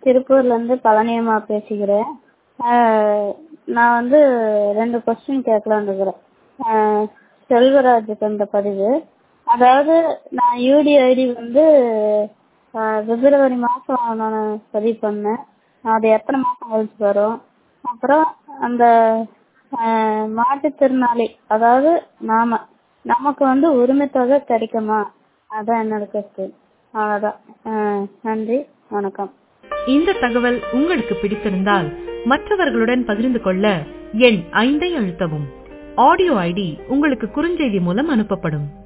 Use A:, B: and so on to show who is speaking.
A: திருப்பூர்லேருந்து பழனியம்மா பேசிக்கிறேன் நான் வந்து ரெண்டு கொஸ்டின் கேட்கலான்னு இருக்கிறேன் செல்வராஜுக்கு அந்த பதிவு அதாவது நான் யூடி ஐடி வந்து பிப்ரவரி மாதம் நான் பதிவு பண்ணேன் அது எத்தனை மாதம் கழிச்சு வரும் அப்புறம் அந்த மாற்றுத்திறனாளி அதாவது நாம நமக்கு வந்து உரிமை தொகை கிடைக்குமா அதான் என்னோட கொஸ்டின் அவ்வளோதான் நன்றி வணக்கம்
B: இந்த தகவல் உங்களுக்கு பிடித்திருந்தால் மற்றவர்களுடன் பகிர்ந்து கொள்ள எண் ஐந்தை அழுத்தவும் ஆடியோ ஐடி உங்களுக்கு குறுஞ்செய்தி மூலம் அனுப்பப்படும்